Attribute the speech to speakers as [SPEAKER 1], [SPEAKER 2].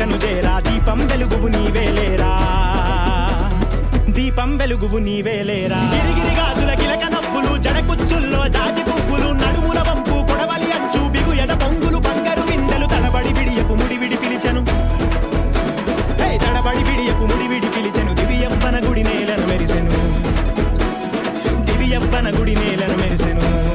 [SPEAKER 1] ద్వారకను చేరా దీపం వెలుగువు నీవేలేరా దీపం వెలుగువు నీవేలేరా గిరిగిరి గాజుల గిలక నవ్వులు జడకుచ్చుల్లో జాజి పువ్వులు నడుముల వంపు కొడవలి అంచు బిగు ఎద పొంగులు బంగారు విందెలు తడబడి విడియపు ముడివిడి పిలిచెను హే తడబడి విడియపు ముడివిడి పిలిచెను దివ్యప్పన గుడి నేలను మెరిసెను దివ్యప్పన గుడి నేలను మెరిసెను